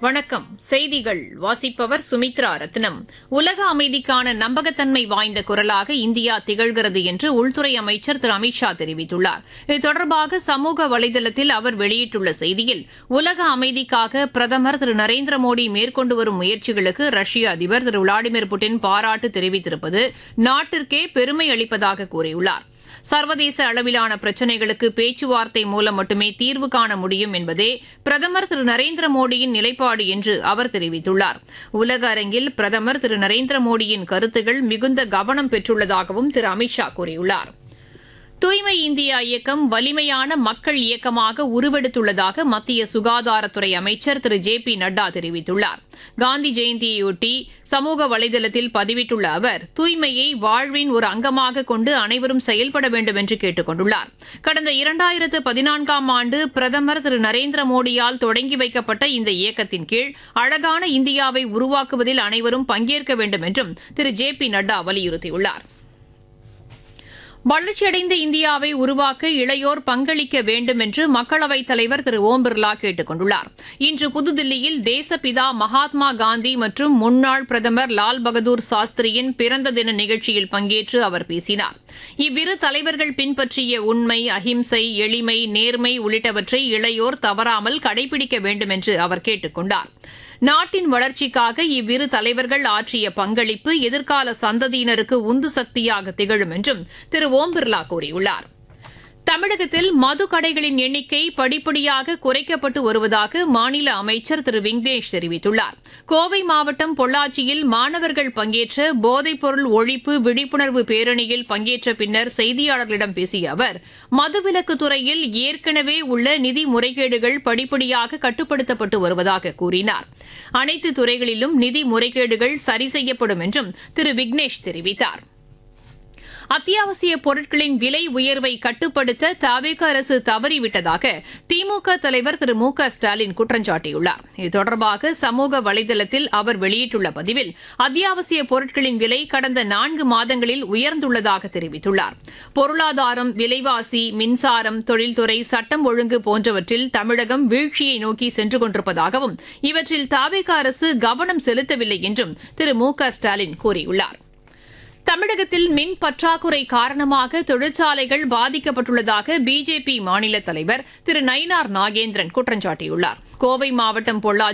வணக்கம் செய்திகள் வாசிப்பவர் சுமித்ரா ரத்னம் உலக அமைதிக்கான நம்பகத்தன்மை வாய்ந்த குரலாக இந்தியா திகழ்கிறது என்று உள்துறை அமைச்சர் திரு அமித்ஷா தெரிவித்துள்ளார் இது தொடர்பாக சமூக வலைதளத்தில் அவர் வெளியிட்டுள்ள செய்தியில் உலக அமைதிக்காக பிரதமர் திரு நரேந்திர மோடி மேற்கொண்டு வரும் முயற்சிகளுக்கு ரஷ்ய அதிபர் திரு விளாடிமிர் புட்டின் பாராட்டு தெரிவித்திருப்பது நாட்டிற்கே பெருமை அளிப்பதாக கூறியுள்ளார் சர்வதேச அளவிலான பிரச்சினைகளுக்கு பேச்சுவார்த்தை மூலம் மட்டுமே தீர்வு காண முடியும் என்பதே பிரதமர் திரு நரேந்திர மோடியின் நிலைப்பாடு என்று அவர் தெரிவித்துள்ளார் உலக அரங்கில் பிரதமர் திரு நரேந்திர மோடியின் கருத்துகள் மிகுந்த கவனம் பெற்றுள்ளதாகவும் திரு அமித்ஷா கூறியுள்ளார் தூய்மை இந்தியா இயக்கம் வலிமையான மக்கள் இயக்கமாக உருவெடுத்துள்ளதாக மத்திய சுகாதாரத்துறை அமைச்சர் திரு ஜே பி நட்டா தெரிவித்துள்ளார் காந்தி ஜெயந்தியையொட்டி சமூக வலைதளத்தில் பதிவிட்டுள்ள அவர் தூய்மையை வாழ்வின் ஒரு அங்கமாக கொண்டு அனைவரும் செயல்பட வேண்டும் என்று கேட்டுக் கொண்டுள்ளார் கடந்த இரண்டாயிரத்து பதினான்காம் ஆண்டு பிரதமர் திரு நரேந்திர மோடியால் தொடங்கி வைக்கப்பட்ட இந்த இயக்கத்தின் கீழ் அழகான இந்தியாவை உருவாக்குவதில் அனைவரும் பங்கேற்க வேண்டும் என்றும் திரு ஜே பி நட்டா வலியுறுத்தியுள்ளார் வளர்ச்சியடைந்த இந்தியாவை உருவாக்க இளையோர் பங்களிக்க வேண்டும் என்று மக்களவைத் தலைவர் திரு ஓம் பிர்லா கேட்டுக் கொண்டுள்ளார் இன்று புதுதில்லியில் தேசப்பிதா மகாத்மா காந்தி மற்றும் முன்னாள் பிரதமர் லால் பகதூர் சாஸ்திரியின் பிறந்த தின நிகழ்ச்சியில் பங்கேற்று அவர் பேசினார் இவ்விரு தலைவர்கள் பின்பற்றிய உண்மை அஹிம்சை எளிமை நேர்மை உள்ளிட்டவற்றை இளையோர் தவறாமல் கடைபிடிக்க வேண்டும் என்று அவர் கேட்டுக் கொண்டார் நாட்டின் வளர்ச்சிக்காக இவ்விரு தலைவர்கள் ஆற்றிய பங்களிப்பு எதிர்கால சந்ததியினருக்கு உந்து சக்தியாக திகழும் என்றும் திரு ஓம் பிர்லா கூறியுள்ளார் தமிழகத்தில் மது கடைகளின் எண்ணிக்கை படிப்படியாக குறைக்கப்பட்டு வருவதாக மாநில அமைச்சர் திரு விக்னேஷ் தெரிவித்துள்ளார் கோவை மாவட்டம் பொள்ளாச்சியில் மாணவர்கள் பங்கேற்ற போதைப்பொருள் ஒழிப்பு விழிப்புணர்வு பேரணியில் பங்கேற்ற பின்னர் செய்தியாளர்களிடம் பேசிய அவர் மதுவிலக்கு துறையில் ஏற்கனவே உள்ள நிதி முறைகேடுகள் படிப்படியாக கட்டுப்படுத்தப்பட்டு வருவதாக கூறினார் அனைத்து துறைகளிலும் நிதி முறைகேடுகள் சரி செய்யப்படும் என்றும் திரு விக்னேஷ் தெரிவித்தாா் அத்தியாவசிய பொருட்களின் விலை உயர்வை கட்டுப்படுத்த தவிக அரசு தவறிவிட்டதாக திமுக தலைவர் திரு மு க ஸ்டாலின் குற்றம் சாட்டியுள்ளார் இது தொடர்பாக சமூக வலைதளத்தில் அவர் வெளியிட்டுள்ள பதிவில் அத்தியாவசிய பொருட்களின் விலை கடந்த நான்கு மாதங்களில் உயர்ந்துள்ளதாக தெரிவித்துள்ளார் பொருளாதாரம் விலைவாசி மின்சாரம் தொழில்துறை சட்டம் ஒழுங்கு போன்றவற்றில் தமிழகம் வீழ்ச்சியை நோக்கி சென்று கொண்டிருப்பதாகவும் இவற்றில் தவிக அரசு கவனம் செலுத்தவில்லை என்றும் திரு மு க ஸ்டாலின் கூறியுள்ளார் தமிழகத்தில் மின் பற்றாக்குறை காரணமாக தொழிற்சாலைகள் பாதிக்கப்பட்டுள்ளதாக பிஜேபி மாநில தலைவர் திரு நயினார் நாகேந்திரன் குற்றம் சாட்டியுள்ளார் கோவை மாவட்டம் பொள்ளாச்சி